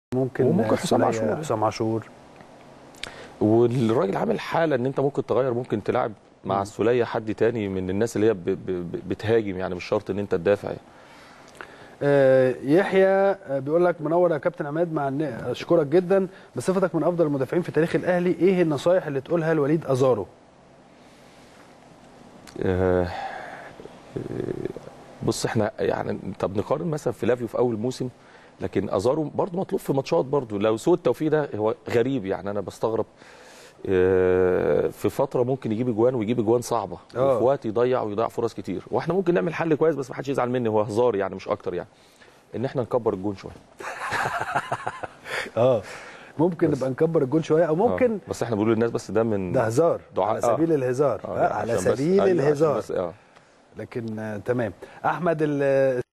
ممكن وممكن حسام سولية، عاشور. حسام عاشور والراجل عامل حاله ان انت ممكن تغير ممكن تلعب مع مم. السوليه حد تاني من الناس اللي هي ب- ب- ب- بتهاجم يعني مش شرط ان انت تدافع يعني. آه، يحيى آه، بيقول لك منور يا كابتن عماد مع الن- اشكرك جدا بصفتك من افضل المدافعين في تاريخ الاهلي ايه النصايح اللي تقولها لوليد ازارو آه، آه، بص احنا يعني طب نقارن مثلا فلافيو في اول موسم لكن ازارو برضه مطلوب في ماتشات برضه لو سوء التوفيق ده هو غريب يعني انا بستغرب آه، في فتره ممكن يجيب اجوان ويجيب اجوان صعبه آه. وفي وقت يضيع ويضيع فرص كتير واحنا ممكن نعمل حل كويس بس ما حدش يزعل مني هو هزار يعني مش اكتر يعني ان احنا نكبر الجون شويه اه ممكن بس. نبقى نكبر الجون شويه او ممكن آه. بس احنا بنقول للناس بس ده من ده هزار دعاء- على آه. سبيل الهزار آه، آه على عشان بس- سبيل أيوة، عشان الهزار بس- آه. لكن آه تمام احمد ال-